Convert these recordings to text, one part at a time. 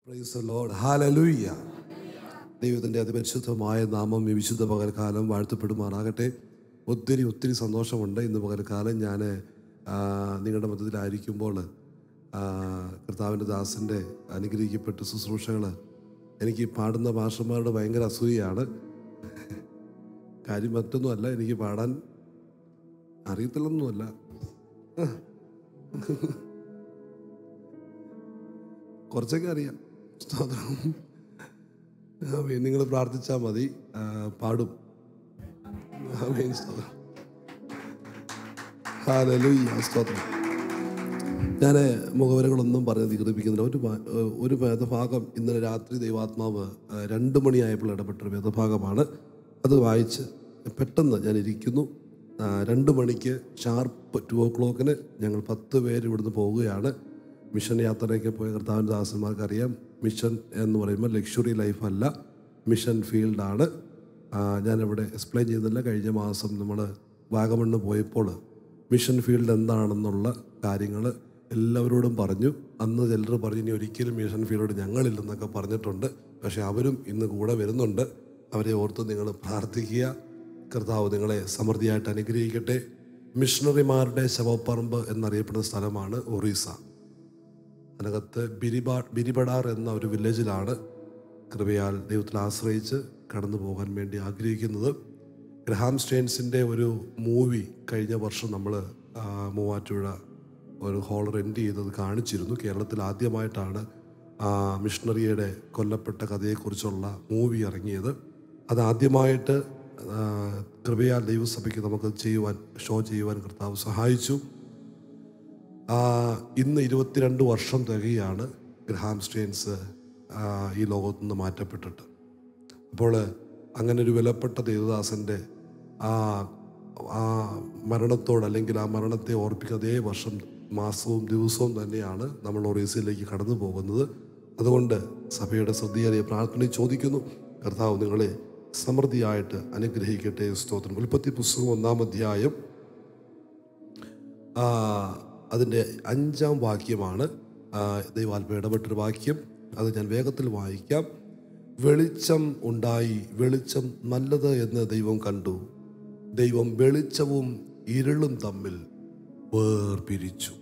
Price load hallelujah ദൈവത്തിൻ്റെ അതിപരിശുദ്ധമായ നാമം ഈ വിശുദ്ധ പകൽക്കാലം വാഴ്ത്തപ്പെടുമാറാകട്ടെ ഒത്തിരി ഒത്തിരി സന്തോഷമുണ്ട് ഇന്ന് പകൽക്കാലം ഞാൻ നിങ്ങളുടെ മധ്യത്തിലായിരിക്കുമ്പോൾ ആ, കർത്താവിൻ്റെ ദാസൻ്റെ അനുഗ്രഹിക്കപ്പെട്ട ശുശ്രൂഷകൾ എനിക്ക് പാടുന്ന ഭാഷന്മാരുടെ ഭയങ്കര അസൂയയാണ് കാര്യം മറ്റൊന്നുമല്ല എനിക്ക് പാടാൻ അറിയത്തില്ലൊന്നുമല്ല കുറച്ചൊക്കെ അറിയാം സ്തോത്രം നിങ്ങൾ പ്രാർത്ഥിച്ചാൽ മതി ആ, പാടും ആമേൻ, സ്തോത്രം ഹല്ലേലൂയ, സ്തോത്രം ഞാൻ മുഖവരകളൊന്നും പറഞ്ഞ് ദീർഘിപ്പിക്കുന്നില്ല ഒരു ഭാ- ഒരു വേദഭാഗം ഇന്നലെ രാത്രി ദൈവാത്മാവ് ആ, രണ്ട് മണിയായപ്പോൾ ഇടപെട്ടൊരു വേദഭാഗമാണ് അത് വായിച്ച് പെട്ടെന്ന് ഞാൻ ഇരിക്കുന്നു ആ, രണ്ട് മണിക്ക് ഷാർപ്പ് ടു ഓ ക്ലോക്കിന് ഞങ്ങൾ പത്ത് പേര് ഇവിടുന്ന് പോവുകയാണ് മിഷൻ യാത്രയ്ക്ക് പോയ കർത്താവിൻ്റെ ദാസന്മാർക്ക് അറിയാം മിഷൻ എന്ന് പറയുമ്പോൾ ലക്ഷറി ലൈഫല്ല മിഷൻ ഫീൽഡാണ് ഞാനിവിടെ എക്സ്പ്ലെയിൻ ചെയ്യുന്നില്ല കഴിഞ്ഞ മാസം നമ്മൾ വാഗമണ്ണ് പോയപ്പോൾ മിഷൻ ഫീൽഡ് എന്താണെന്നുള്ള കാര്യങ്ങൾ എല്ലാവരോടും പറഞ്ഞു അന്ന് ചിലർ പറഞ്ഞു ഇനി ഒരിക്കലും മിഷൻ ഫീൽഡ് ഞങ്ങളില്ലെന്നൊക്കെ പറഞ്ഞിട്ടുണ്ട് പക്ഷേ അവരും ഇന്ന് കൂടെ വരുന്നുണ്ട് അവരെ ഓർത്ത് നിങ്ങൾ പ്രാർത്ഥിക്കുക കർത്താവ് നിങ്ങളെ സമൃദ്ധിയായിട്ട് അനുഗ്രഹിക്കട്ടെ മിഷണറിമാരുടെ ശവപ്പറമ്പ് എന്നറിയപ്പെടുന്ന സ്ഥലമാണ് ഒറീസ അതിനകത്ത് ബിരിബാ ബിരിബടാർ എന്ന ഒരു വില്ലേജിലാണ് കൃപയാൽ ദൈവത്തിൽ ആശ്രയിച്ച് കടന്നു പോകാൻ വേണ്ടി ആഗ്രഹിക്കുന്നത് ഗ്രഹാം സ്റ്റെയിൻസിൻ്റെ ഒരു മൂവി കഴിഞ്ഞ വർഷം നമ്മൾ മൂവാറ്റുപുഴ ഒരു ഹോൾ റെൻ്റ് ചെയ്തത് കാണിച്ചിരുന്നു കേരളത്തിൽ ആദ്യമായിട്ടാണ് ആ മിഷണറിയുടെ കൊല്ലപ്പെട്ട കഥയെക്കുറിച്ചുള്ള മൂവി ഇറങ്ങിയത് അത് ആദ്യമായിട്ട് ആ, കൃപയാൽ ദൈവസഭയ്ക്ക് നമുക്ക് ചെയ്യുവാൻ ഷോ ചെയ്യുവാൻ കർത്താവ് സഹായിച്ചു ആ, ഇന്ന് ഇരുപത്തിരണ്ട് വർഷം തികയാണ് ഗ്രഹാം സ്റ്റെയിൻസ് ആ, ഈ ലോകത്തു നിന്ന് മാറ്റപ്പെട്ടിട്ട് അപ്പോൾ അങ്ങനെ ഒരു വിലപ്പെട്ട ദേവദാസൻ്റെ ആ ആ മരണത്തോട് അല്ലെങ്കിൽ ആ മരണത്തെ ഓർപ്പിക്കുന്ന അതേ വർഷം മാസവും ദിവസവും തന്നെയാണ് നമ്മൾ ഒറീസയിലേക്ക് കടന്നു പോകുന്നത് അതുകൊണ്ട് സഭയുടെ ശ്രദ്ധയേറിയ പ്രാർത്ഥന ചോദിക്കുന്നു കർത്താവ് നിങ്ങളെ സമൃദ്ധിയായിട്ട് അനുഗ്രഹിക്കട്ടെ സ്തോത്രം ഉൽപ്പത്തി പുസ്തകം ഒന്നാം അധ്യായം ആ, അതിൻ്റെ അഞ്ചാം വാക്യമാണ് ആ, ദൈവാത്മ ഇടപെട്ടൊരു വാക്യം അത് ഞാൻ വേഗത്തിൽ വായിക്കാം വെളിച്ചം ഉണ്ടായി വെളിച്ചം നല്ലത് എന്ന് ദൈവം കണ്ടു ദൈവം വെളിച്ചവും ഇരുളും തമ്മിൽ വേർപിരിച്ചു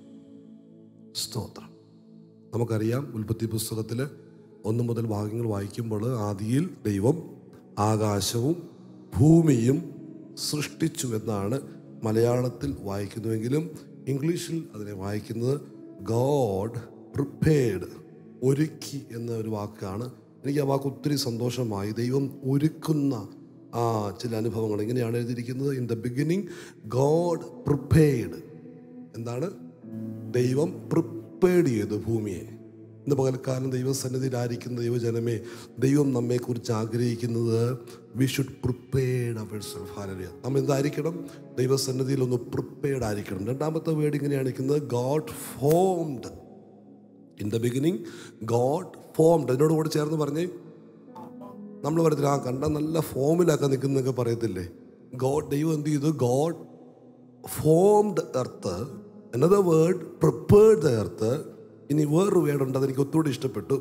സ്തോത്രം നമുക്കറിയാം ഉൽപ്പത്തി പുസ്തകത്തിൽ ഒന്ന് മുതൽ ഭാഗങ്ങൾ വായിക്കുമ്പോൾ ആദിയിൽ ദൈവം ആകാശവും ഭൂമിയും സൃഷ്ടിച്ചു എന്നാണ് മലയാളത്തിൽ വായിക്കുന്നുവെങ്കിലും ഇംഗ്ലീഷിൽ അതിനെ വായിക്കുന്നത് ഗോഡ് പ്രിപ്പേർഡ് ഒരുക്കി എന്ന ഒരു വാക്കാണ് എനിക്ക് ആ വാക്ക് ഒത്തിരി സന്തോഷമായി ദൈവം ഒരുക്കുന്ന ആ ചില അനുഭവങ്ങൾ ഇങ്ങനെയാണ് എഴുതിയിരിക്കുന്നത് in the beginning God prepared എന്താണ് ദൈവം പ്രിപ്പേർഡ് ചെയ്തു ഭൂമിയെ ഇന്ന് പകൽക്കാലം ദൈവസന്നിധിയിലായിരിക്കുന്ന ദൈവജനമേ ദൈവം നമ്മെക്കുറിച്ച് ആഗ്രഹിക്കുന്നത് വി ഷുഡ് പ്രിപ്പേർഡ് അവർ ഹാലലിയ നമ്മൾ എന്തായിരിക്കണം ദൈവസന്നിധിയിൽ ഒന്ന് പ്രിപ്പേർഡ് ആയിരിക്കണം രണ്ടാമത്തെ വേർഡ് ഇങ്ങനെയാണ് ഇരിക്കുന്നത് God formed in the beginning God formed അതിനോട് കൂടെ ചേർന്ന് പറഞ്ഞേ നമ്മൾ പറയത്തില്ല ആ കണ്ട നല്ല ഫോമിലൊക്കെ നിൽക്കുന്നൊക്കെ പറയത്തില്ലേ ഗോഡ് ദൈവം എന്ത് ചെയ്തു God formed earth another word prepared the earth ഇനി വേറൊരു വേർഡ് ഉണ്ട് അതെനിക്ക് ഒന്നുകൂടി ഇഷ്ടപ്പെട്ടു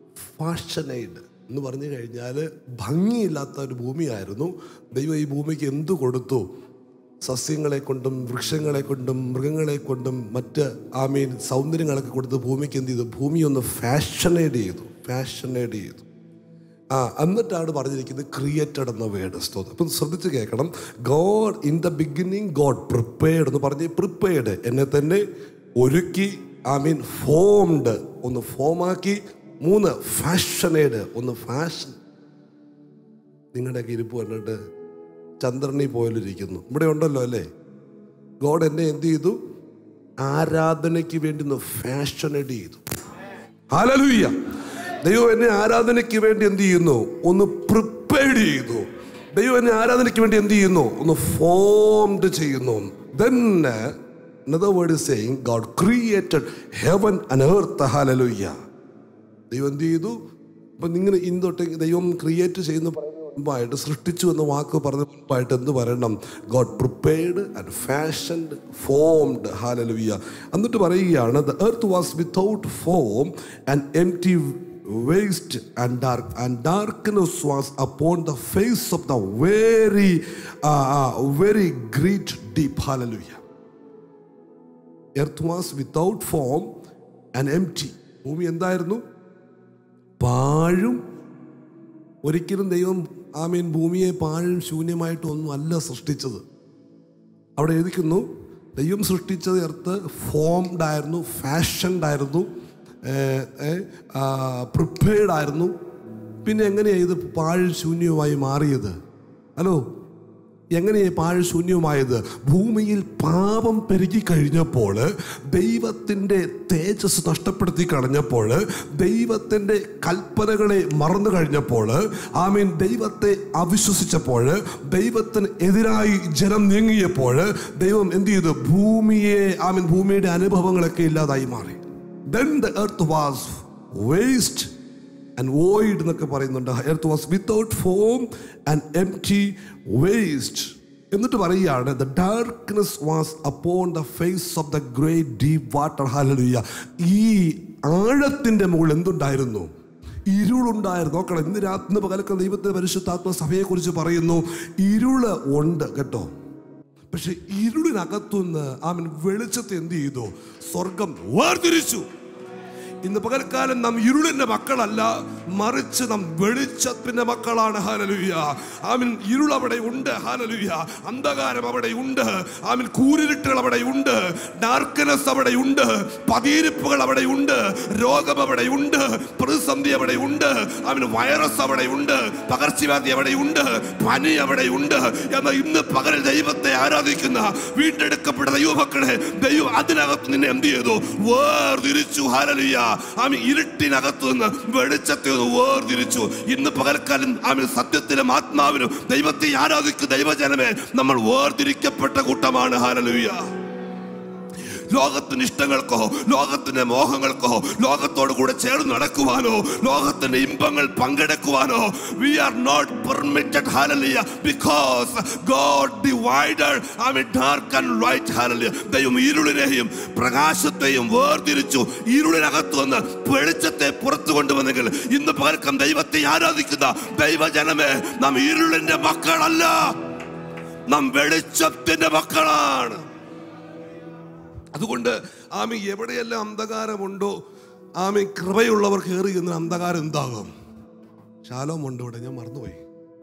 ഫാഷനൈഡ് എന്ന് പറഞ്ഞു കഴിഞ്ഞാൽ ഭംഗിയില്ലാത്ത ഒരു ഭൂമിയായിരുന്നു ദൈവം ഈ ഭൂമിക്ക് എന്തു കൊടുത്തു സസ്യങ്ങളെ കൊണ്ടും വൃക്ഷങ്ങളെ കൊണ്ടും മൃഗങ്ങളെ കൊണ്ടും മറ്റ് ആ മീൻ സൗന്ദര്യങ്ങളൊക്കെ കൊടുത്ത് ഭൂമിക്ക് എന്ത് ചെയ്തു ഭൂമി ഒന്ന് ഫാഷനൈഡ് ചെയ്തു ഫാഷനൈഡ് ചെയ്തു ആ എന്നിട്ടാണ് പറഞ്ഞിരിക്കുന്നത് ക്രിയേറ്റഡ് എന്ന വേർഡ് സ്തോത്രം അപ്പം ശ്രദ്ധിച്ച് കേൾക്കണം God in the beginning God prepared എന്ന് പറഞ്ഞ് പ്രിപ്പയർഡ് എന്നെ തന്നെ ഒരുക്കി ഐ മീൻ ഫോംഡ് ഒന്ന് ഫോമാക്കി മൂന്ന് ഫാഷനേഡ് ഒന്ന് ഫാഷൻ നിങ്ങളുടെയൊക്കെ ഇരിപ്പ് കണ്ടിട്ട് ചന്ദ്രനിൽ പോയാലിരിക്കുന്നു ഇവിടെ ഉണ്ടല്ലോ അല്ലേ ഗോഡ് എന്നെ എന്ത് ചെയ്തു ആരാധനയ്ക്ക് വേണ്ടി ഒന്ന് ഫാഷനേഡ് ചെയ്തു ഹല്ലേലൂയ ദൈവം എന്നെ ആരാധനയ്ക്ക് വേണ്ടി എന്ത് ചെയ്യുന്നു ഒന്ന് പ്രിപ്പയർഡ് ചെയ്തു ദൈവം എന്നെ ആരാധനയ്ക്ക് വേണ്ടി എന്ത് ചെയ്യുന്നു ഒന്ന് ഫോംഡ് ചെയ്യുന്നു then another word is saying god created heaven and earth hallelujah ദൈവം എന്ത് ചെയ്തു അപ്പൊ നിങ്ങൾ ഇന്ന് തൊട്ട് ദൈവം ക്രിയേറ്റ് ചെയ്യുന്ന പറയുന്ന മുമ്പായിട്ട് സൃഷ്ടിച്ചു എന്ന വാക്ക് പറഞ്ഞ മുമ്പായിട്ട് എന്ത് പറയണം God prepared and fashioned formed hallelujah എന്നിട്ട് പറയുകയാണ് the earth was without form and empty waste and dark, and darkness was upon the face of the very, uh, uh, very great deep. Hallelujah. Earth was without form and empty ഭൂമി എന്തായിരുന്നു പാഴും ഒരിക്കലും ദൈവം ആമീൻ ഭൂമിയെ പാഴും ശൂന്യമായിട്ടൊന്നും അല്ല സൃഷ്ടിച്ചത് അവിടെ എഴുതിക്കുന്നു ദൈവം സൃഷ്ടിച്ചത് എർത്ത് ഫോംഡ് ആയിരുന്നു ഫാഷൻഡ് ആയിരുന്നു പ്രിപ്പയർഡ് ആയിരുന്നു പിന്നെ എങ്ങനെയാണ് ഇത് പാഴ് ശൂന്യമായി മാറിയത് ഹലോ എങ്ങനെയാണ് പാഴ് ശൂന്യമായത് ഭൂമിയിൽ പാപം പെരുകി കഴിഞ്ഞപ്പോൾ ദൈവത്തിൻ്റെ തേജസ് നഷ്ടപ്പെടുത്തി കളഞ്ഞപ്പോൾ ദൈവത്തിൻ്റെ കൽപ്പനകളെ മറന്നു കഴിഞ്ഞപ്പോൾ ആമീൻ ദൈവത്തെ അവിശ്വസിച്ചപ്പോൾ ദൈവത്തിന് എതിരായി ജനം നീങ്ങിയപ്പോൾ ദൈവം എന്ത് ചെയ്തു ഭൂമിയെ ആമീൻ ഭൂമിയുടെ അനുഭവങ്ങളൊക്കെ ഇല്ലാതായി മാറി then the earth was waste and void എന്നൊക്കെ പറയുന്നുണ്ട് earth was without form and empty waste എന്നിട്ട് പറയുകയാണ് the darkness was upon the face of the great deep water hallelujah ഈ ആഴത്തിൻ്റെ മുകളിൽ എന്തുണ്ടായിരുന്നു ഇരുളുണ്ടായിരുന്നു നോക്കണം ഇന്ന് രാത്രി പകലൊക്കെ ദൈവത്തിന്റെ പരിശുദ്ധാത്മ സഭയെക്കുറിച്ച് പറയുന്നു ഇരുള് ഉണ്ട് കേട്ടോ പക്ഷെ ഇരുളിനകത്തുനിന്ന് ആമൻ വെളിച്ചത്തെ എന്ത് ചെയ്തു സ്വർഗം വേർതിരിച്ചു ഇന്ന് പകൽക്കാലം നാം ഇരുളിന്റെ മക്കളല്ല മറിച്ച് നാം വെളിച്ചത്തിന്റെ മക്കളാണ് ഹാലലുയ്യ ആമിൻ ഇരുൾ അവിടെ ഉണ്ട് ഹാലലുയ്യ അന്ധകാരം അവിടെ ഉണ്ട് ആമിൻ കൂരിരുട്ടുകൾ അവിടെ ഉണ്ട് ഡാർക്ക്നെസ് അവിടെ ഉണ്ട് പതിയിരിപ്പുകൾ അവിടെ ഉണ്ട് രോഗം അവിടെ ഉണ്ട് പ്രതിസന്ധി അവിടെ ഉണ്ട് ആമിൻ വൈറസ് അവിടെ ഉണ്ട് പകർച്ചവ്യാധി അവിടെ ഉണ്ട് പനി അവിടെ ഉണ്ട് എന്നാൽ ഇന്ന് പകൽ ദൈവത്തെ ആരാധിക്കുന്ന വീണ്ടെടുക്കപ്പെട്ട ദൈവമക്കളെ ദൈവം അതിനകത്ത് നിന്നെ എന്ത് ചെയ്തു വേർതിരിച്ചു ഹാലലിയ ആമി ഇരുട്ടിനകത്തു നിന്ന് വെളിച്ചത്തെ ഒന്ന് വേർതിരിച്ചു ഇന്ന് പകൽക്കാലം ആമി സത്യത്തിലും ആത്മാവിനും ദൈവത്തെ ആരാധിക്കുന്ന ദൈവജനമേ നമ്മൾ വേർതിരിക്കപ്പെട്ട കൂട്ടമാണ് ഹാലലുയ്യ ലോകത്തിന്റെ ഇഷ്ടങ്ങൾക്കോ ലോകത്തിന്റെ മോഹങ്ങൾക്കോ ലോകത്തോട് കൂടെ ചേർന്ന് നടക്കുവാനോ ലോകത്തിന്റെ ഇമ്പങ്ങൾ പങ്കെടുക്കുവാനോ we are not permitted hallelujah because God divided I mean dark and light hallelujah ദൈവം ഇരുളിനെയും പ്രകാശത്തെയും വേർതിരിച്ചു ഇരുളിനകത്തു നിന്ന് വെളിച്ചത്തെ പുറത്തു കൊണ്ടുവന്നെങ്കിൽ ഇന്ന് പകർക്കം ദൈവത്തെ ആരാധിക്കുന്ന ദൈവജനമേ നാം ഇരുളിന്റെ മക്കളല്ല നാം വെളിച്ചത്തിന്റെ മക്കളാണ് അതുകൊണ്ട് ആമി എവിടെയെല്ലാം അന്ധകാരമുണ്ടോ ആമി കൃപയുള്ളവർ കയറി എന്ന് അന്ധകാരം എന്താകും ശാലോമുണ്ട് ഇവിടെ ഞാൻ മറന്നുപോയി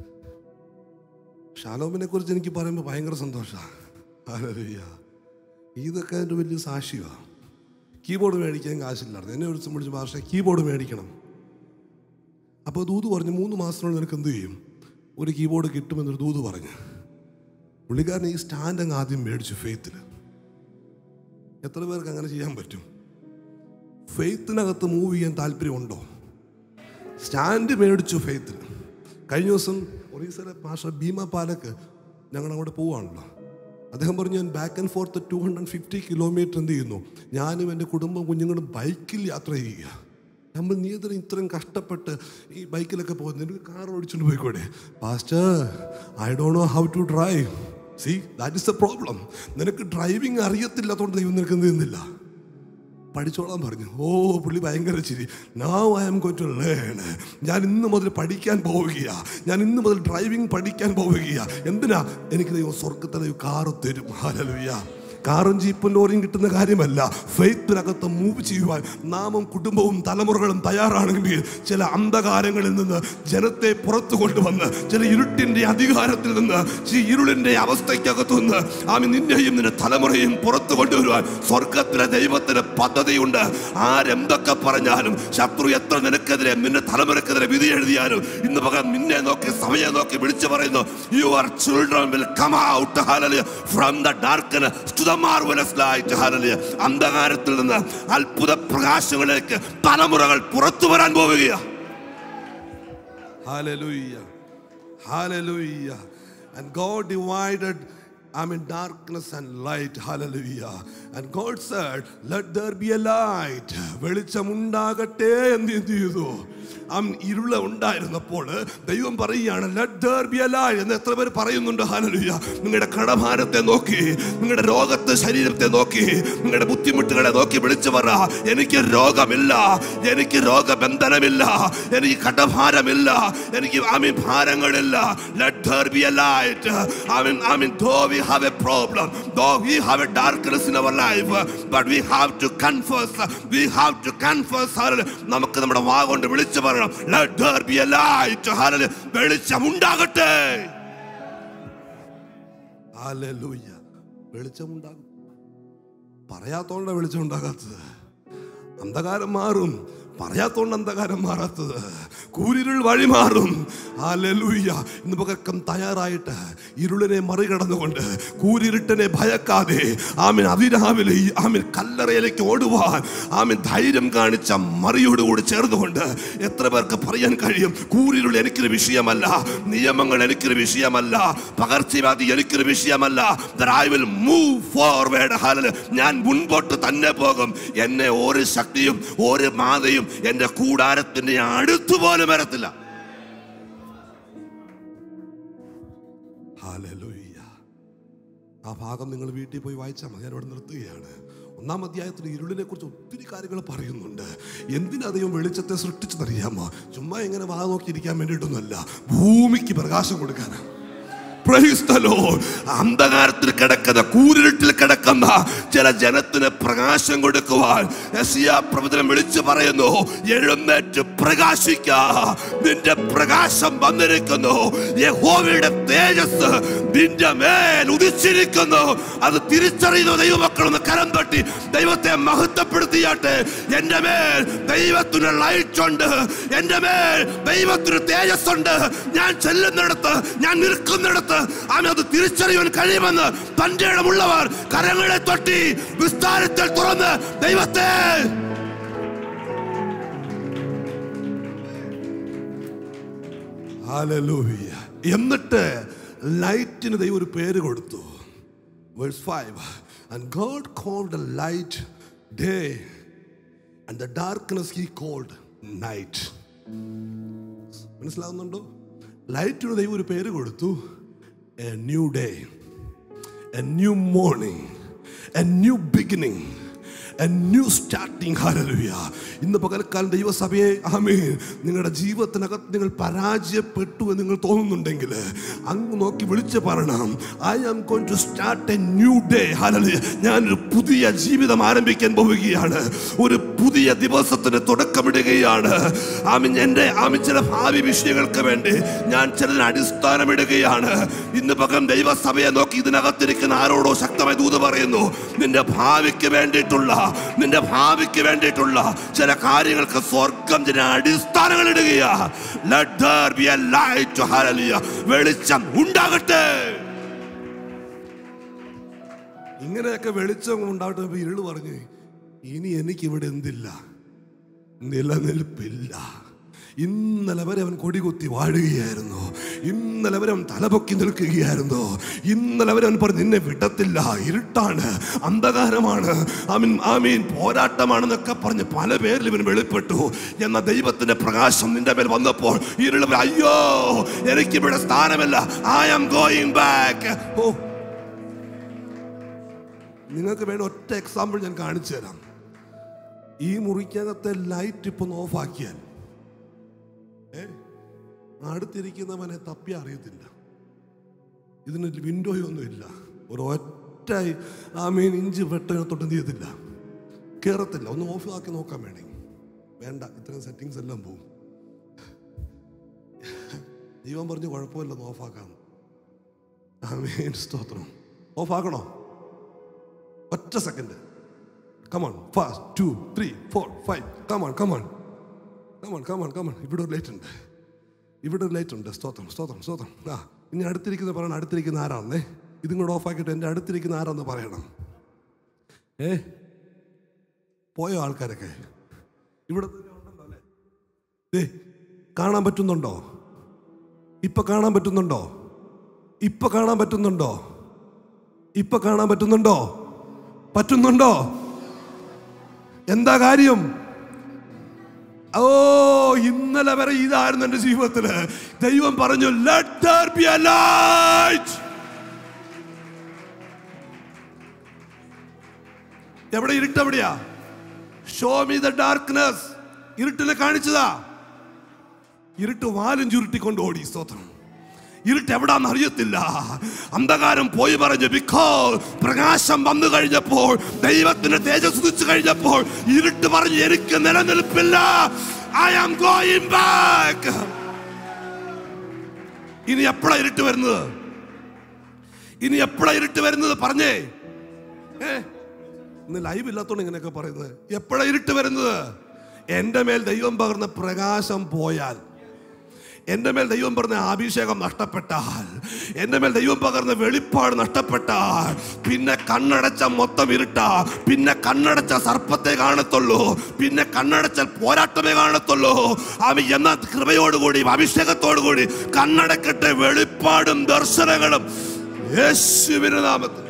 ഷാലോമിനെ കുറിച്ച് എനിക്ക് പറയുമ്പോൾ ഭയങ്കര സന്തോഷമാണ് ഇതൊക്കെ എൻ്റെ വലിയ സാക്ഷിയാണ് കീബോർഡ് മേടിക്കാൻ കാശില്ലായിരുന്നു എന്നെ ഒരു വിളിച്ച് ഭാഷ കീബോർഡ് മേടിക്കണം അപ്പോൾ ദൂത് പറഞ്ഞു മൂന്ന് മാസത്തിനുള്ളിൽ നിനക്ക് എന്ത് ചെയ്യും ഒരു കീബോർഡ് കിട്ടുമെന്നൊരു ദൂത് പറഞ്ഞു പുള്ളിക്കാരൻ ഈ സ്റ്റാൻഡ് അങ്ങ് ആദ്യം മേടിച്ചു ഫെയ്ത്തിൽ എത്ര പേർക്ക് അങ്ങനെ ചെയ്യാൻ പറ്റും ഫെയ്ത്തിനകത്ത് മൂവ് ചെയ്യാൻ താല്പര്യമുണ്ടോ സ്റ്റാൻഡ് മേടിച്ചു ഫെയ്ത്തിന് കഴിഞ്ഞ ദിവസം ഒറീസയിലെ ഭാഷ ഭീമ പാലക്ക് ഞങ്ങൾ അങ്ങോട്ട് പോവാണല്ലോ അദ്ദേഹം പറഞ്ഞു ഞാൻ back and forth two hundred fifty kilometre എന്ത് ചെയ്യുന്നു ഞാനും എൻ്റെ കുടുംബം കുഞ്ഞുങ്ങളും ബൈക്കിൽ യാത്ര ചെയ്യുക നമ്മൾ നീ ഇതിന് ഇത്രയും കഷ്ടപ്പെട്ട് ഈ ബൈക്കിലൊക്കെ പോകുന്നത് നിനക്ക് കാർ ഓടിച്ചുകൊണ്ട് പോയിക്കോടെ pastor I do know how to drive see that is the problem നിനക്ക് ഡ്രൈവിംഗ് അറിയത്തില്ലാത്തതുകൊണ്ട് ദൈവം നിനക്ക് എന്ത് ചെയ്യുന്നില്ല പഠിച്ചോളാൻ പറഞ്ഞു ഓ പുള്ളി ഭയങ്കര ചിരി now I'm going to learn ഞാൻ ഇന്ന് മുതൽ പഠിക്കാൻ പോവുകയാ ഞാൻ ഇന്ന് മുതൽ ഡ്രൈവിംഗ് പഠിക്കാൻ പോവുകയാ എന്തിനാ എനിക്ക് ദൈവം സ്വർഗത്തെ ദൈവം കാറ് തരും ഹാലലുയ്യ കാറും ജീപ്പും ലോറിയും കിട്ടുന്ന കാര്യമല്ല ഫെയ്ത്തിനകത്ത് മൂവ് ചെയ്യുവാൻ നാമും കുടുംബവും തലമുറകളും തയ്യാറാണെങ്കിൽ ചില അന്ധകാരങ്ങളിൽ നിന്ന് ജനത്തെ പുറത്തു കൊണ്ടുവന്ന് ചില ഇരുട്ടിന്റെ അധികാരത്തിൽ നിന്ന് ഈ ഇരുളിന്റെ അവസ്ഥയ്ക്കകത്തു നിന്ന് ആമി നിന്നെയും നിന്റെ തലമുറയും പുറത്തു കൊണ്ടുവരുവാൻ സ്വർഗത്തിലെ ദൈവത്തിന് പദ്ധതിയുണ്ട് ആരെന്തൊക്കെ പറഞ്ഞാലും ശത്രു എത്ര നിനക്കെതിരെ നിന്റെ തലമുറക്കെതിരെ വിധി എഴുതിയാലും ഇന്ന് പകരം നിന്നെ നോക്കി സമയം നോക്കി വിളിച്ചു പറയുന്നു you are children will come out hallelujah from the darkness to the marvellous light hallelujah അന്ധകാരത്തിൽ നിന്ന് അത്ഭുത പ്രകാശങ്ങളിലേക്ക് തലമുറകൾ പുറത്തു വരാൻ പോവുകയാണ് Hallelujah. Hallelujah. And God divided, I mean, darkness and light. Hallelujah. And God said, Let there be a light. വെളിച്ചമുണ്ടാകട്ടെ എന്ന് എന്ത് ചെയ്തു ആ ഇരുള ഉണ്ടായിരുന്നപ്പോൾ ദൈവം പറയുകയാണ് "Let there be a light" എന്ന് എത്ര പേര് പറയുന്നുണ്ട് ഹാലലുയ നിങ്ങളുടെ കടഭാരത്തെ നോക്കി നിങ്ങളുടെ രോഗത്തെ ശരീരത്തെ നോക്കി നിങ്ങളുടെ ബുദ്ധിമുട്ടുകളെ നോക്കി വിളിച്ചു പറ എനിക്ക് രോഗമില്ല എനിക്ക് രോഗബന്ധനമില്ല എനിക്ക് കടഭാരമില്ല എനിക്ക് ആമീൻ ഭാരങ്ങളില്ല let there be a light ആമീൻ ആമീൻ though we have a problem though we have a darkness in our life but we have to confess we have to confess hallelujah. നമുക്ക് നമ്മുടെ വാ കൊണ്ട് വിളിച്ചു പറയണം let there be a light hallelujah. വെളിച്ചം ഉണ്ടാകട്ടെ ഹല്ലേലൂയ വെളിച്ചം ഉണ്ടാകും പറയാത്തോണ്ട വെളിച്ചം ഉണ്ടാകാത്തത് അന്ധകാരം മാറും പറയാത്തോണ്ട് അന്ധകാരം മാറാത്തത് കൂരിരുൾ വഴി മാറും ഹല്ലേലൂയ ഇന്ന് പകക്കം തയ്യാറായിട്ട് ഇരുളിനെ മറികടന്നുകൊണ്ട് കൂരിരുട്ടിനെ ഭയക്കാതെ ആമിൻ അതിരാവിലെ ഈ ആമിൻ കല്ലറയിലേക്ക് ഓടുവാൻ ആമിൻ ധൈര്യം കാണിച്ച മറിയോടുകൂടി ചേർന്നുകൊണ്ട് എത്ര പേർക്ക് പറയാൻ കഴിയും കൂരിരുൾ എനിക്കൊരു വിഷയമല്ല നിയമങ്ങൾ എനിക്കൊരു വിഷയമല്ല പകർച്ചവ്യാധി എനിക്കൊരു വിഷയമല്ല That I will move forward. Hallelujah. ഞാൻ മുൻപോട്ട് തന്നെ പോകും എന്നെ ഒരു ശക്തിയും ഒരു മാതയും എന്റെ കൂടാരത്തിന്റെ അടുത്തു പോലും വരത്തില്ല Hallelujah. ആ ഭാഗം നിങ്ങൾ വീട്ടിൽ പോയി വായിച്ചാൽ മതി ഞാൻ ഇവിടെ നിർത്തുകയാണ് ഒന്നാം അധ്യായത്തിൽ ഇരുളിനെ കുറിച്ച് ഒത്തിരി കാര്യങ്ങൾ പറയുന്നുണ്ട് എന്തിനാ ദൈവം വെളിച്ചത്തെ സൃഷ്ടിച്ചതറിയാമോ ചുമ്മാ ഇങ്ങനെ വാ നോക്കിയിരിക്കാൻ വേണ്ടിയിട്ടൊന്നുമല്ല ഭൂമിക്ക് പ്രകാശം കൊടുക്കാനാണ് Praise the Lord. അന്ധകാരത്തിൽ കിടക്കുന്ന കൂരിരുട്ടിൽ കിടക്കുന്ന ചില ജനത്തിന് പ്രകാശം കൊടുക്കുവാൻ യെശയ്യാ പ്രവചനം വിളിച്ചു പറയുന്നു എഴുന്നേറ്റ് പ്രകാശിക്ക നിന്റെ പ്രകാശം വന്നിരിക്കുന്നു യഹോവയുടെ തേജസ് നിന്റെ മേൽ ഉദിച്ചിരിക്കുന്നു അത് തിരിച്ചറിയുന്ന ദൈവമക്കളൊന്ന് കരം തട്ടി ദൈവത്തെ മഹത്വപ്പെടുത്തിയാട്ടെ എന്റെ മേൽ ദൈവത്തിന് ലൈറ്റ് ഉണ്ട് എന്റെ മേൽ ദൈവത്തിന് തേജസ് ഉണ്ട് ഞാൻ ചെല്ലുന്നിടത്ത് ഞാൻ നിൽക്കുന്നിടത്ത് അവൻ അത് തിരിച്ചറിയാൻ കഴിയുമെന്ന് തന്റെ ഇടമുള്ളവർ കരങ്ങളെ തൊട്ടി വിസ്താരത്തിൽ തുറന്ന് ദൈവത്തെ ഹല്ലേലൂയ. എന്നിട്ട് ലൈറ്റിന് ദൈവം ഒരു പേര് കൊടുത്തു verse five and God called the light day and the darkness he called night മനസ്സിലാവുന്നുണ്ടോ ലൈറ്റിന് ദൈവം ഒരു പേര് കൊടുത്തു a new day a new morning a new beginning a new starting hallelujah ഇന്ന് പകൽക്കാലം ദൈവസഭയെ ആമേൻ നിങ്ങളുടെ ജീവിതത്തിനകത്ത് നിങ്ങൾ പരാജയപ്പെട്ടു എന്ന് നിങ്ങൾ തോന്നുന്നുണ്ടെങ്കിൽ അങ്ങ് നോക്കി വിളിച്ച് പറയണം I am going to start a new day hallelujah ഞാനൊരു പുതിയ ജീവിതം ആരംഭിക്കാൻ പോവുകയാണ് ഒരു പുതിയ ദിവസത്തിന് തുടക്കമിടുകയാണ് ആമീൻ എൻ്റെ ആമീൻ ചില ഭാവി വിഷയങ്ങൾക്ക് വേണ്ടി ഞാൻ ചിലതിന് അടിസ്ഥാനമിടുകയാണ് ഇന്ന് പകം ദൈവസഭയെ നോക്കി ഇതിനകത്തിരിക്കുന്ന ആരോടോ ശക്തമായി ദൂത് പറയുന്നു നിന്റെ ഭാവിക്ക് വേണ്ടിയിട്ടുള്ള നിന്റെ ഭാവിക്ക് വേണ്ടിയിട്ടുള്ള ചില കാര്യങ്ങൾക്ക് സ്വർഗം ചില അടിസ്ഥാനങ്ങൾ ഇടുകയാ Let there be a light, hallelujah. വെളിച്ചം ഉണ്ടാകട്ടെ ഇങ്ങനെയൊക്കെ വെളിച്ചം ഉണ്ടാവട്ടെ ഇപ്പൊ ഇരുള് പറഞ്ഞു ഇനി എനിക്ക് ഇവിടെ എന്തില്ല നിലനിൽപ്പില്ല ഇന്നലെ വരെ അവൻ കൊടികുത്തി വാഴുകയായിരുന്നു ഇന്നലെ വരെ അവൻ തലപൊക്കി നിൽക്കുകയായിരുന്നു ഇന്നലെ വരെ അവൻ പറഞ്ഞു നിന്നെ വിടത്തില്ല ഇരുട്ടാണ് അന്ധകാരമാണ് ആമീൻ ആമീൻ പോരാട്ടമാണെന്നൊക്കെ പറഞ്ഞ് പല പേരിൽ ഇവൻ വെളിപ്പെട്ടു എന്ന ദൈവത്തിന്റെ പ്രകാശം നിന്റെ മേൽ വന്നപ്പോൾ ഇരുള് പറഞ്ഞു, അയ്യോ എനിക്കിവിടെ സ്ഥാനമല്ല I am going back oh നിങ്ങൾക്ക് വേണ്ട ഒറ്റ എക്സാമ്പിൾ ഞാൻ കാണിച്ചു തരാം ഈ മുറിക്കകത്തെ ലൈറ്റ് ഇപ്പൊ ഓഫാക്കിയാൽ ഏ അടുത്തിരിക്കുന്നവനെ തപ്പി അറിയത്തില്ല ഇതിന് വിൻഡോയൊന്നും ഇല്ല ഒരു ഒറ്റ ആ മീൻ ഇഞ്ച് വെട്ടത്തിനകത്തോട്ട് എന്ത് ചെയ്യത്തില്ല കയറത്തില്ല ഒന്ന് ഓഫ് ആക്കി നോക്കാൻ വേണേ വേണ്ട ഇത്രയും സെറ്റിങ്സ് എല്ലാം പോവും ദൈവം പറഞ്ഞു കുഴപ്പമില്ല ഓഫാക്കാം ആമീൻ സ്തോത്രം ഓഫാക്കണോ ഒറ്റ second come on fast two three four five come on come on come on come on come on ഇവിടെ ഒരു ലൈറ്റ് ഉണ്ട് ഇവിടെ ഒരു ലൈറ്റ് ഉണ്ട് സ്തോത്രം സ്തോത്രം സ്തോത്രം ആ ഇനി അടുത്തിരിക്കുന്ന പറയണം അടുത്തിരിക്കുന്ന ആരാന്നേ ഇതും കൂടെ ഓഫാക്കിയിട്ട് എൻ്റെ അടുത്തിരിക്കുന്ന ആരാന്ന് പറയണം ഏ പോയോ ആൾക്കാരൊക്കെ ഇവിടെ തന്നെ ഉണ്ടല്ലോ അല്ലേ ദേ കാണാൻ പറ്റുന്നുണ്ടോ ഇപ്പൊ കാണാൻ പറ്റുന്നുണ്ടോ ഇപ്പൊ കാണാൻ പറ്റുന്നുണ്ടോ ഇപ്പൊ കാണാൻ പറ്റുന്നുണ്ടോ പറ്റുന്നുണ്ടോ എന്താ കാര്യം ഓ ഇന്നലെ വരെ ഇതായിരുന്നു എൻ്റെ ജീവിതത്തില് ദൈവം പറഞ്ഞു let there be a light എവിടെ ഇരുട്ട് എവിടെയാ ഷോ മീ ദ ഡാർക്ക്നെസ് ഇരുട്ടിനെ കാണിച്ചതാ ഇരുട്ട് വാലും ചുരുട്ടിക്കൊണ്ട് ഓടി സ്തോത്രം ഇരുട്ട് എവിടാന്ന് അറിയത്തില്ല അന്ധകാരം പോയി പറഞ്ഞു ബിക്കോ പ്രകാശം വന്നു കഴിഞ്ഞപ്പോൾ ദൈവത്തിന്റെ തേജസ് ഉദിച്ചു കഴിഞ്ഞപ്പോൾ ഇരുട്ട് പറഞ്ഞു എനിക്ക് നിലനിൽപ്പില്ല ഐ ആം ഗോയിങ് ബാക്ക് ഇനി എപ്പോഴാ ഇരുട്ട് വരുന്നത് ഇനി എപ്പോഴാ ഇരുട്ട് വരുന്നത് പറഞ്ഞേ ഏ ഇന്ന് ലൈവ് ഇല്ലാത്തോണ്ട് ഇങ്ങനെയൊക്കെ പറയുന്നത് എപ്പോഴാ ഇരുട്ട് വരുന്നത് എൻ്റെ മേൽ ദൈവം പകർന്ന പ്രകാശം പോയാൽ എൻ്റെ മേൽ ദൈവം പറഞ്ഞ അഭിഷേകം നഷ്ടപ്പെട്ടാൽ എൻ്റെ മേൽ ദൈവം പകർന്ന വെളിപ്പാട് നഷ്ടപ്പെട്ടാൽ പിന്നെ കണ്ണടച്ച മൊത്തം ഇരുട്ടാ പിന്നെ കണ്ണടച്ച സർപ്പത്തെ കാണത്തുള്ളൂ പിന്നെ കണ്ണടച്ച പോരാട്ടമേ കാണത്തുള്ളൂ അവ എന്ന കൃപയോടുകൂടി അഭിഷേകത്തോടുകൂടി കണ്ണടക്കട്ടെ വെളിപ്പാടും ദർശനങ്ങളും യേശുവിന്റെ നാമത്തിൽ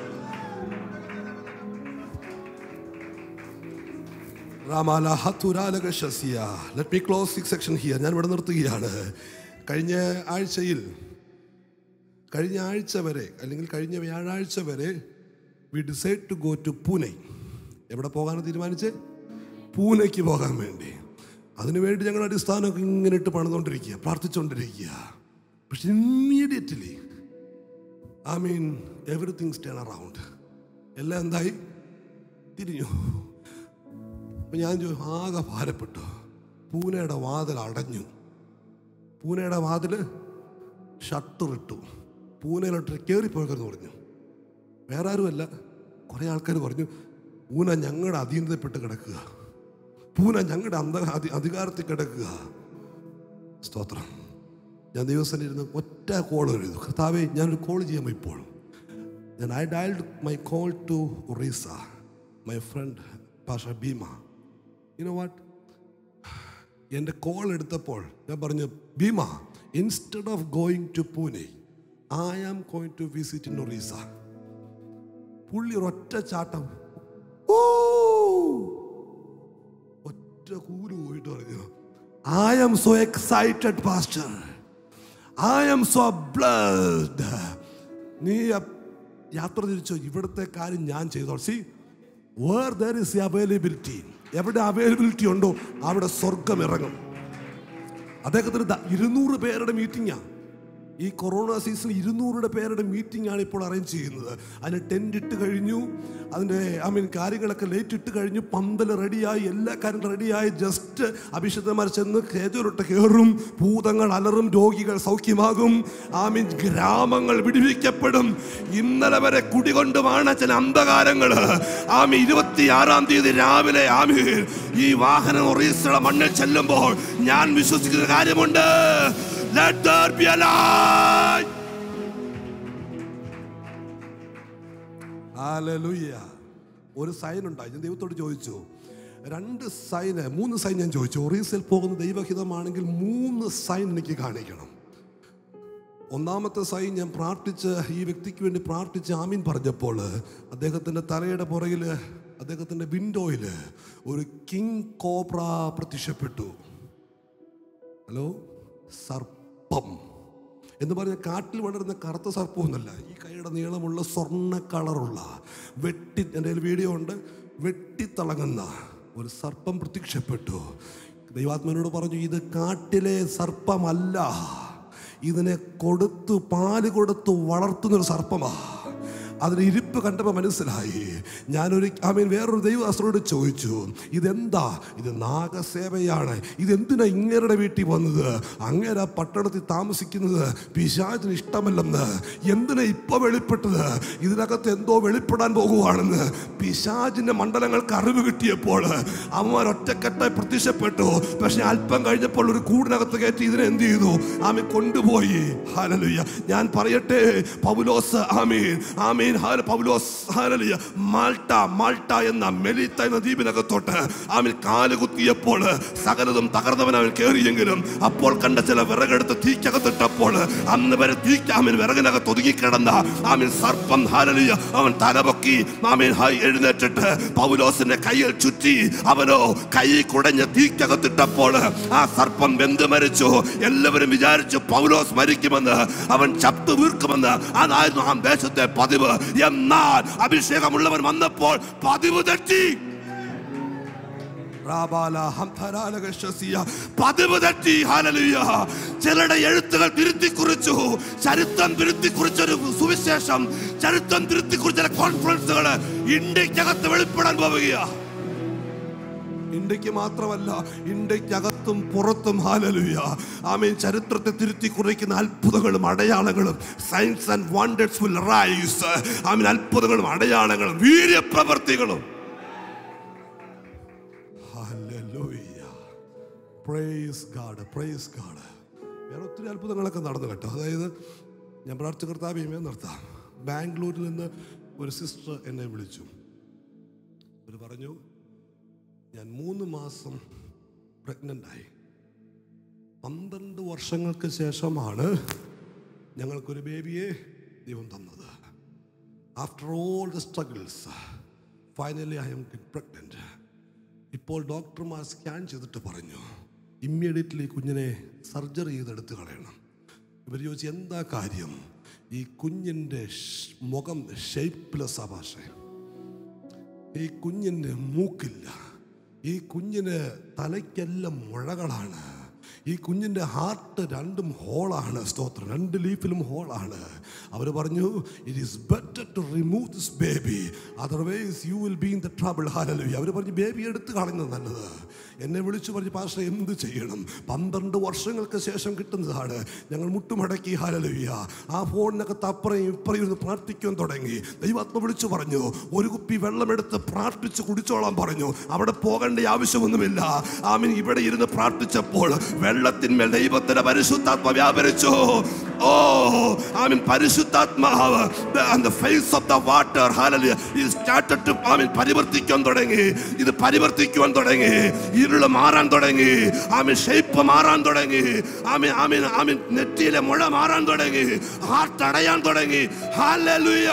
റാമാല ഹത്തുരാലക ശസിയ let me close six section here ഞാൻ ഇവിടെ നിർത്തുകയാണ് കഴിഞ്ഞ ആഴ്ചയിൽ കഴിഞ്ഞ ആഴ്ച വരെ അല്ലെങ്കിൽ കഴിഞ്ഞ വ്യാഴാഴ്ച വരെ we decide to go to Pune എവിടെ പോകാൻ തീരുമാനിച്ച് പൂനെക്ക് പോകാൻ വേണ്ടി അതിനുവേണ്ടി ഞങ്ങൾ അടിസ്ഥാനമൊക്കെ ഇങ്ങനെ ഇട്ട് പണിതുകൊണ്ടിരിക്കുക പ്രാർത്ഥിച്ചുകൊണ്ടിരിക്കുക പക്ഷെ immediately I mean everythings turn around എല്ലാം എന്തായി തിരിഞ്ഞു അപ്പൊ ഞാൻ ചോ- ആകെ ഭാരപ്പെട്ടു പൂനെയുടെ വാതിൽ അടഞ്ഞു പൂനെയുടെ വാതിൽ ഷട്ടർ ഇട്ടു പൂനെയിലോട്ട് കയറിപ്പോയെന്ന് പറഞ്ഞു വേറെ ആരുമല്ല കുറേ ആൾക്കാർ പറഞ്ഞു പൂന ഞങ്ങളുടെ അധീനതപ്പെട്ട് കിടക്കുക പൂന ഞങ്ങളുടെ അന്ധ അധി- അധികാരത്തിൽ കിടക്കുക സ്തോത്രം ഞാൻ ദിവസം ഇരുന്ന് ഒറ്റ കോൾ എഴുതു കർത്താവേ ഞാനൊരു കോൾ ചെയ്യാൻ ഇപ്പോൾ ഞാൻ I dialed my call to Orissa my friend പാഷ ഭീമ യുനോ വാട്ട് എൻ്റെ കോൾ എടുത്തപ്പോൾ ഞാൻ പറഞ്ഞു Bhima instead of going to Pune I am going to visit in Orissa പുള്ളി ഒറ്റ ചാട്ടം "ഓ!" ഒറ്റ കൂര് പോയിട്ട് പറഞ്ഞു I am so excited pastor I am so blessed നീ അ- യാത്ര തിരിച്ചോ ഇവിടുത്തെ കാര്യം ഞാൻ ചെയ്തോളാം see where there is availability എവിടെ അവൈലബിലിറ്റി ഉണ്ടോ അവിടെ സ്വർഗം ഇറങ്ങും അദ്ദേഹത്തിന് ദ- ഇരുന്നൂറ് പേരുടെ മീറ്റിംഗാ ഈ കൊറോണ സീസൺ ഇരുന്നൂറുടെ പേരുടെ മീറ്റിംഗ് ആണ് ഇപ്പോൾ അറേഞ്ച് ചെയ്യുന്നത് അതിന് ടെൻ്റ് ഇട്ട് കഴിഞ്ഞു അതിൻ്റെ ഐ മീൻ കാര്യങ്ങളൊക്കെ ലേറ്റ് ഇട്ട് കഴിഞ്ഞു പന്തൽ റെഡിയായി എല്ലാ കാര്യങ്ങളും റെഡിയായി ജസ്റ്റ് അഭിഷിക്തന്മാർ ചെന്ന് കേജോലിട്ട് കയറും ഭൂതങ്ങൾ അലറും രോഗികൾ സൗഖ്യമാകും ആ മീൻ ഗ്രാമങ്ങൾ വിടുവിക്കപ്പെടും ഇന്നലെ വരെ കുടികൊണ്ട് വാണച്ചൻ അന്ധകാരങ്ങൾ ആമി ഇരുപത്തിയാറാം തീയതി രാവിലെ ആമി ഈ വാഹനം ഒറീസയുടെ മണ്ണിൽ ചെല്ലുമ്പോൾ ഞാൻ വിശ്വസിക്കുന്ന കാര്യമുണ്ട് Let there be a light. Hallelujah. ഒരു സൈൻ ഉണ്ടായി ഞാൻ ദൈവത്തോട് ചോദിച്ചു രണ്ട് സൈന് മൂന്ന് സൈൻ ഞാൻ ചോദിച്ചു ഒറീസയിൽ പോകുന്ന ദൈവഹിതമാണെങ്കിൽ മൂന്ന് സൈൻ എനിക്ക് കാണിക്കണം ഒന്നാമത്തെ സൈൻ ഞാൻ പ്രാർത്ഥിച്ച് ഈ വ്യക്തിക്ക് വേണ്ടി പ്രാർത്ഥിച്ച് ആമീൻ പറഞ്ഞപ്പോൾ അദ്ദേഹത്തിൻ്റെ തലയുടെ പുറകിൽ അദ്ദേഹത്തിൻ്റെ വിൻഡോയിൽ ഒരു കിങ് കോബ്ര പ്രത്യക്ഷപ്പെട്ടു ഹലോ സർപ്പം എന്ന് പറഞ്ഞ കാട്ടിൽ വളരുന്ന കറുത്ത സർപ്പമൊന്നുമല്ല ഈ കൈയുടെ നീളമുള്ള സ്വർണ്ണ കളറുള്ള വെട്ടി എൻ്റെ കയ്യിൽ വീഡിയോ ഉണ്ട് വെട്ടിത്തിളങ്ങുന്ന ഒരു സർപ്പം പ്രത്യക്ഷപ്പെട്ടു ദൈവാത്മനോട് പറഞ്ഞു ഇത് കാട്ടിലെ സർപ്പമല്ല ഇതിനെ കൊടുത്തു പാല് കൊടുത്തു വളർത്തുന്നൊരു സർപ്പമാ അതിന് ഇരിപ്പ് കണ്ടപ്പോൾ മനസ്സിലായി ഞാനൊരു ഐ മീൻ വേറൊരു ദൈവദാസനോട് ചോദിച്ചു ഇതെന്താ ഇത് നാഗസേവയാണ് ഇതെന്തിനാ ഇങ്ങരുടെ വീട്ടിൽ വന്നത് അങ്ങേര പട്ടണത്തിൽ താമസിക്കുന്നത് പിശാചിന് ഇഷ്ടമല്ലെന്ന് എന്തിനാ ഇപ്പൊ വെളിപ്പെട്ടത് ഇതിനകത്ത് എന്തോ വെളിപ്പെടാൻ പോകുവാണെന്ന് പിശാചിന്റെ മണ്ഡലങ്ങൾക്ക് അറിവ് കിട്ടിയപ്പോൾ അവന്മാർ ഒറ്റക്കെട്ടായി പ്രത്യക്ഷപ്പെട്ടു പക്ഷെ അല്പം കഴിഞ്ഞപ്പോൾ ഒരു കൂടിനകത്ത് കയറ്റി ഇതിനെ എന്ത് ചെയ്തു ആമി കൊണ്ടുപോയി ഹാലലുയ്യ ഞാൻ പറയട്ടെ പൗലോസ് ആമീൻ ആമീൻ ആമീൻ ഹാല പൗലോസ് ഹാലലിയ മാൾട്ട മാൾട്ട എന്ന മെലിത്ത എന്ന ദ്വീപിനകത്തോട്ട് ആമീൻ കാല് കുത്തിയപ്പോൾ സകലതും തകർന്നവൻ അവൻ കയറിയെങ്കിലും അപ്പോൾ കണ്ട ചില വിറകെടുത്ത് തീക്കകത്തിട്ടപ്പോൾ അന്ന് വരെ തീക്ക് ആമീൻ വിറകിനകത്ത് ഒതുങ്ങിക്കിടന്ന ആമീൻ സർപ്പം ഹാലലിയ അവൻ തലപൊക്കി ആമീൻ ഹായ് എഴുന്നേറ്റിട്ട് പൗലോസിന്റെ കയ്യിൽ ചുറ്റി അവനോ കൈ കുടഞ്ഞ് തീക്കകത്തിട്ടപ്പോൾ ആ സർപ്പം വെന്ത് മരിച്ചു എല്ലാവരും വിചാരിച്ചു പൗലോസ് മരിക്കുമെന്ന് അവൻ ചത്തു വീർക്കുമെന്ന് അതായിരുന്നു ആ ദേശത്തെ പതിവ് എന്നാൽ അഭിഷേകമുള്ളവൻ വന്നപ്പോൾ പതിവ് തെറ്റി റാബാല ഹംധരാലകശസിയ. പതിവ് തെറ്റി ഹാലലുയ ചിലരുടെ എഴുത്തുകൾ തിരുത്തി കുറിച്ചു ചരിത്രം തിരുത്തി കുറിച്ചൊരു സുവിശേഷം ചരിത്രം തിരുത്തി കുറിച്ച കോൺഫറൻസുകൾ ഇന്ത്യക്കകത്ത് വെളിപ്പെടാൻ പോവുകയാ ഇന്ത്യക്ക് മാത്രമല്ല ഇന്ത്യക്കകത്തും പുറത്തും ഹാലലുയ ആമീൻ ചരിത്രത്തെ തിരുത്തി കുറിക്കുന്ന അത്ഭുതങ്ങളും അടയാളങ്ങളും signs and wonders will rise ആമീൻ അത്ഭുതങ്ങളും അടയാളങ്ങളും വീര്യപ്രവർത്തികളും Hallelujah. Praise God. Praise God. വേറെ ഒത്തിരി അത്ഭുതങ്ങളൊക്കെ നടന്നു കേട്ടോ അതായത് ഞാൻ പ്രാർത്ഥിച്ച കർത്താവിമേ നിർത്താം ബാംഗ്ലൂരിൽ നിന്ന് ഒരു സിസ്റ്റർ എന്നെ വിളിച്ചു അവർ പറഞ്ഞു ഞാൻ മൂന്ന് മാസം പ്രഗ്നൻ്റ് ആയി പന്ത്രണ്ട് വർഷങ്ങൾക്ക് ശേഷമാണ് ഞങ്ങൾക്കൊരു ബേബിയെ ദൈവം തന്നത് after all the struggles finally I am pregnant ഇപ്പോൾ ഡോക്ടർമാർ സ്കാൻ ചെയ്തിട്ട് പറഞ്ഞു ഇമ്മീഡിയറ്റ്ലി കുഞ്ഞിനെ സർജറി ചെയ്തെടുത്ത് കളയണം ഇവർ ചോദിച്ചു എന്താ കാര്യം ഈ കുഞ്ഞിൻ്റെ ഷ്- മുഖം ഷേപ്പ്ലെസ് ആ ഭാഷ ഈ കുഞ്ഞിന് മൂക്കില്ല ഈ കുഞ്ഞിന് തലയ്ക്കെല്ലാം മുഴകളാണ് ഈ കുഞ്ഞിൻ്റെ ഹാർട്ട് രണ്ടും ഹോളാണ് സ്തോത്രം രണ്ട് ലീഫിലും ഹോളാണ് അവർ പറഞ്ഞു it is better to remove this baby otherwise you will be in the trouble ഹാലലു അവർ പറഞ്ഞു ബേബി എടുത്ത് കളയുന്നത് നല്ലത് എന്നെ വിളിച്ചു പറഞ്ഞു പാഷ എന്ത് ചെയ്യണം പന്ത്രണ്ട് വർഷങ്ങൾക്ക് ശേഷം കിട്ടുന്നതാണ് ഞങ്ങൾ മുട്ടുമടക്കി ഹാലലുയ്യ ആ ഫോണിനകത്ത് അപ്പുറയും ഇപ്പുറയും ഇരുന്ന് പ്രാർത്ഥിക്കാൻ തുടങ്ങി ദൈവാത്മ വിളിച്ചു പറഞ്ഞു ഒരു കുപ്പി വെള്ളമെടുത്ത് പ്രാർത്ഥിച്ച് കുടിച്ചോളാൻ പറഞ്ഞു അവിടെ പോകേണ്ട ആവശ്യമൊന്നുമില്ല ആമീൻ ഇവിടെ ഇരുന്ന് പ്രാർത്ഥിച്ചപ്പോൾ വെള്ളത്തിന്മേൽ ദൈവത്തിന്റെ പരിശുദ്ധാത്മ വ്യാപരിച്ചു ഓ ആമീൻ പരിശുദ്ധാത്മാവ് the face of the water hallelujah is started to ആമീൻ പരിവർത്തിക്കാൻ തുടങ്ങി ഇത് പരിവർത്തിക്കുവാൻ തുടങ്ങി ഇരുള് മാറാൻ തുടങ്ങി ആമീൻ ഷേപ്പ് മാറാൻ തുടങ്ങി ആമീൻ ആമീൻ ആമീൻ നെറ്റിയിലെ മുഴ മാറാൻ തുടങ്ങി ഹാർട്ട് അടയാൻ തുടങ്ങി ഹല്ലേലൂയ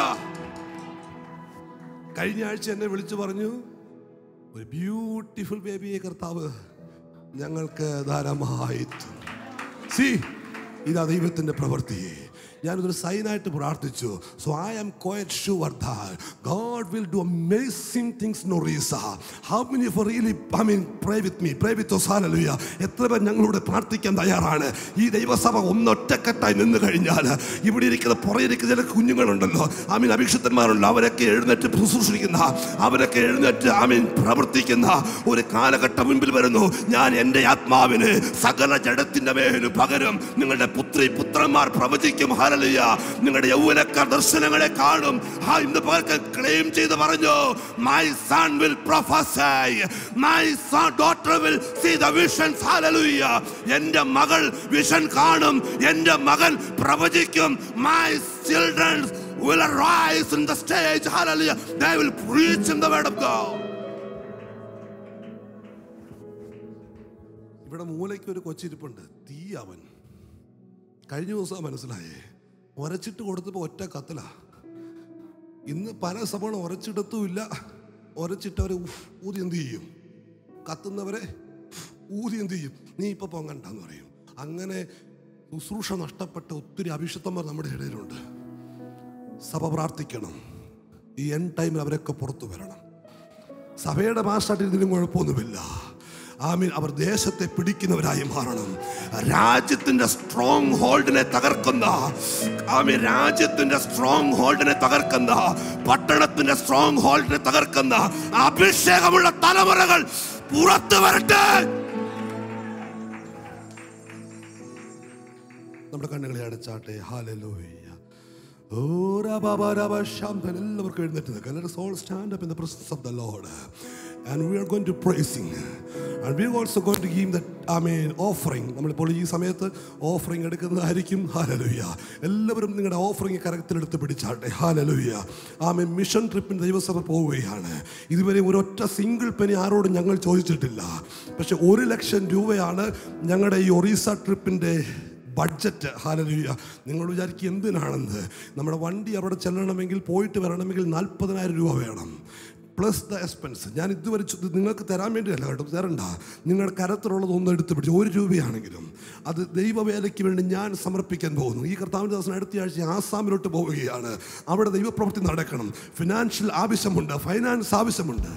കഴിഞ്ഞ ആഴ്ച എന്നെ വിളിച്ചു പറഞ്ഞു ഒരു ബ്യൂട്ടിഫുൾ ബേബിയെ കർത്താവ് ഞങ്ങൾക്ക് ധാരാളമായി സി ഇതാ ദൈവത്തിന്റെ പ്രവൃത്തി ഞാനിതൊരു സൈനായിട്ട് പ്രാർത്ഥിച്ചു so I am quite sure God will do amazing things no റീസ how many for really I mean pray with me pray with ഹല്ലേലൂയ എത്ര പേർ ഞങ്ങളോട് പ്രാർത്ഥിക്കാൻ തയ്യാറാണ് ഈ ദൈവസഭ ഒന്നൊറ്റക്കെട്ടായി നിന്ന് കഴിഞ്ഞാൽ ഇവിടെ ഇരിക്കുന്ന പുറകെ ഇരിക്കുന്ന ചില കുഞ്ഞുങ്ങളുണ്ടല്ലോ ഐ മീൻ അഭിഷിക്തന്മാരുണ്ടല്ലോ അവരൊക്കെ എഴുന്നേറ്റ് ശുശ്രൂഷിക്കുന്ന അവരൊക്കെ എഴുന്നേറ്റ് ഐ മീൻ പ്രവർത്തിക്കുന്ന ഒരു കാലഘട്ടം മുൻപിൽ വരുന്നു ഞാൻ എൻ്റെ ആത്മാവിന് സകല ജഡത്തിന്റെ മേലും പകരം നിങ്ങളുടെ പുത്രി പുത്രന്മാർ പ്രവചിക്കും ഹരലിയ നിങ്ങളുടെ യൗവനക്കാർ ദർശനങ്ങളെ കാണും ആ ഇന്ന് പകർക്ക് ക്ലെയിം ചെയ്ത് പറഞ്ഞു my son will prophesy my son daughter will see the visions ഹല്ലേലൂയ എൻ്റെ മകൾ വിഷൻ കാണും എൻ്റെ മകൻ പ്രവചിക്കും my childrens will arise in the stage hallelujah they will preach in the word of God ഇവിടെ മൂലയ്ക്ക് ഒരു കൊച്ചിരിപ്പുണ്ട് തീ അവൻ കഴിഞ്ഞ ദിവസം മനസ്സിലായേ ഉരച്ചിട്ട് കൊടുത്തപ്പോൾ ഒറ്റ കത്തിലാ ഇന്ന് പല സഭകളും ഉരച്ചിടത്തുമില്ല ഉരച്ചിട്ടവരെ ഉഫ്, ഊതി എന്ത് ചെയ്യും കത്തുന്നവരെ ഉഫ്, ഊതി എന്ത് ചെയ്യും നീ ഇപ്പൊ പൊങ്ങണ്ടെന്ന് പറയും അങ്ങനെ ശുശ്രൂഷ നഷ്ടപ്പെട്ട ഒത്തിരി അഭിഷിക്തന്മാർ നമ്മുടെ ഇടയിലുണ്ട് സഭ പ്രാർത്ഥിക്കണം ഈ എൻ ടൈമിൽ അവരൊക്കെ പുറത്തു വരണം സഭയുടെ മാസ്റ്റായിട്ട് ഇതിലും കുഴപ്പമൊന്നുമില്ല ആമീൻ അവർ ദേശത്തെ പിടിക്കുന്നവരായി മാറണം രാജ്യത്തിന്റെ സ്ട്രോങ് ഹോൾഡിനെ തകർക്കുന്ന ആമീൻ രാജ്യത്തിന്റെ സ്ട്രോങ് ഹോൾഡിനെ തകർക്കുന്ന പട്ടണത്തിന്റെ സ്ട്രോങ് ഹോൾഡിനെ തകർക്കുന്ന അഭിഷേകമുള്ള തലമുറകൾ പുറത്തു വരട്ടെ നമ്മുടെ കണ്ണുകളെ അടച്ചാട്ടെ ഹാലലോയ്യ Oh, Rabba, Rabba, Shamban, എല്ലാവർക്കും എഴുന്നേറ്റ് നിൽക്കാം. Let us all stand up in the presence of the Lord. And we are going to praise him. And we also going to give that I mean offering നമ്മളിപ്പോൾ ഈ സമയത്ത് offering എടുക്കുന്നതായിരിക്കും ഹാലലുയ്യ എല്ലാവരും നിങ്ങളുടെ ഓഫറിങ് കരത്തിലെടുത്ത് പിടിച്ചാട്ടെ ഹാലലുയ്യ ആ മീൻ മിഷൻ ട്രിപ്പിന് ദൈവസഭ പോവുകയാണ് ഇതുവരെ ഒരൊറ്റ സിംഗിൾ പെനി ആരോടും ഞങ്ങൾ ചോദിച്ചിട്ടില്ല പക്ഷെ ഒരു ലക്ഷം രൂപയാണ് ഞങ്ങളുടെ ഈ ഒറീസ ട്രിപ്പിൻ്റെ ബഡ്ജറ്റ് ഹാലലുയ്യ നിങ്ങൾ വിചാരിക്കും എന്തിനാണെന്ന് നമ്മുടെ വണ്ടി അവിടെ ചെല്ലണമെങ്കിൽ പോയിട്ട് വരണമെങ്കിൽ നാൽപ്പതിനായിരം രൂപ വേണം പ്ലസ് ദ എക്സ്പെൻസ് ഞാൻ ഇതുവരെ ചു- ഇത് നിങ്ങൾക്ക് തരാൻ വേണ്ടിയല്ല കേട്ടോ തരണ്ട നിങ്ങളുടെ കരത്തിലുള്ളത് ഒന്ന് എടുത്ത് പിടിച്ച് ഒരു രൂപയാണെങ്കിലും അത് ദൈവവേലയ്ക്ക് വേണ്ടി ഞാൻ സമർപ്പിക്കാൻ പോകുന്നു ഈ കർത്താവിൻ്റെ ദിവസം അടുത്ത ആഴ്ച ആസാമിലോട്ട് പോവുകയാണ് അവിടെ ദൈവപ്രവൃത്തി നടക്കണം ഫിനാൻഷ്യൽ ആവശ്യമുണ്ട് ഫൈനാൻസ് ആവശ്യമുണ്ട്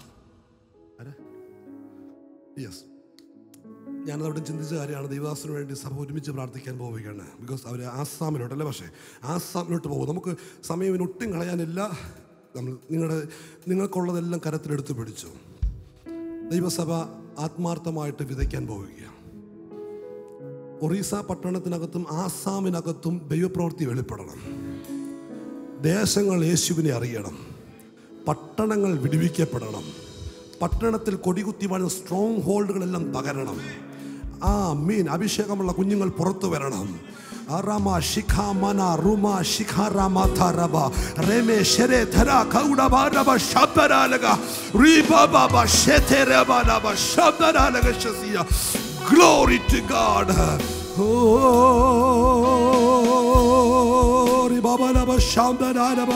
യെസ് ഞാനത് അവിടെ ചിന്തിച്ച കാര്യമാണ് ദൈവദാസന് വേണ്ടി സഭ ഒരുമിച്ച് പ്രാർത്ഥിക്കാൻ പോവുകയാണ് ബിക്കോസ് അവർ ആസാമിലോട്ട് അല്ലേ പക്ഷേ ആസാമിലോട്ട് പോകും നമുക്ക് സമയം ഇനി ഒട്ടും കളയാനില്ല നമ്മൾ നിങ്ങളുടെ നിങ്ങൾക്കുള്ളതെല്ലാം കരത്തിലെടുത്ത് പിടിച്ചു ദൈവസഭ ആത്മാർത്ഥമായിട്ട് വിതയ്ക്കാൻ പോവുകയാണ് ഒറീസ പട്ടണത്തിനകത്തും ആസാമിനകത്തും ദൈവപ്രവൃത്തി വെളിപ്പെടണം ദേശങ്ങൾ യേശുവിനെ അറിയണം പട്ടണങ്ങൾ വിടുവിക്കപ്പെടണം പട്ടണത്തിൽ കൊടികുത്തി വാഴുന്ന സ്ട്രോങ് ഹോൾഡുകളെല്ലാം തകരണം ആ മീൻ അഭിഷേകമുള്ള കുഞ്ഞുങ്ങൾ പുറത്തു വരണം അറമ ശിഖ മന റുമ ശിഖ റമ ഥരബ റെമെ ശരെ ധര കൗഡ ബാരബ ശബ്ദരാലക റീബ ബാബ ശെതെരബ ലബ ശബ്ദരാലക ശസിയ ഗ്ലോറി ടു ഗോഡ് ഓ റിബ ലബ ശബ്ദരാലബ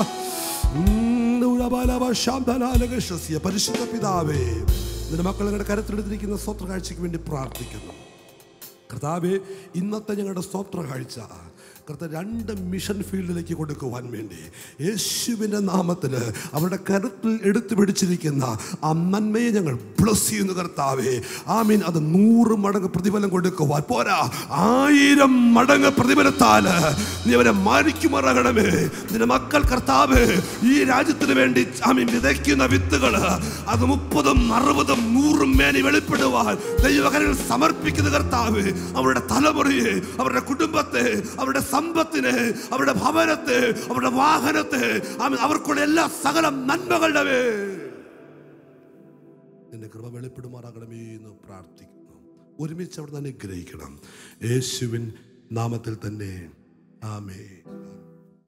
പരിശുദ്ധ പിതാവേ നിന്റെ മക്കൾ നിങ്ങളുടെ കരത്തിലെടുത്തിരിക്കുന്ന സ്തോത്ര കാഴ്ചയ്ക്ക് വേണ്ടി പ്രാർത്ഥിക്കുന്നു കർത്താവെ ഇന്നത്തെ ഞങ്ങളുടെ സ്തോത്ര കാഴ്ച കർത്താവ് രണ്ട് മിഷൻ ഫീൽഡിലേക്ക് കൊടുക്കുവാൻ വേണ്ടി യേശുവിൻ്റെ നാമത്തിൽ അവരുടെ കരുത്തിൽ എടുത്തു പിടിച്ചിരിക്കുന്ന ആ നന്മയെ ഞങ്ങൾ ബ്ലസ് ചെയ്യുന്നു കർത്താവെ ആമീൻ അത് നൂറ് മടങ്ങ് പ്രതിഫലം കൊടുക്കുവാൻ പോരാ ആയിരം മടങ്ങ് പ്രതിഫലത്താൽ നീ അവരെ മാനിക്കുമറകണമേ നിന്റെ മക്കൾ കർത്താവ് ഈ രാജ്യത്തിന് വേണ്ടി ആമീൻ വിതയ്ക്കുന്ന വിത്തുകൾ അത് മുപ്പതും അറുപതും നൂറും മേനി വെളിപ്പെടുവാൻ ദൈവകരങ്ങൾ സമർപ്പിക്കുന്ന കർത്താവ് അവരുടെ തലമുറയെ അവരുടെ കുടുംബത്തെ അവരുടെ സമ്പത്തിനെ അവരുടെ ഭവനത്തെ അവരുടെ വാഹനത്തെ ആമീൻ അവർക്കുള്ള എല്ലാ സകല നന്മകളുടെ മേൽ നിന്റെ കൃപ വെളിപ്പെടുമാറാകണമേ എന്ന് പ്രാർത്ഥിക്കുന്നു ഒരുമിച്ച് അവിടെ തന്നെ ഗ്രഹിക്കണം യേശുവിൻ നാമത്തിൽ തന്നെ ആമേ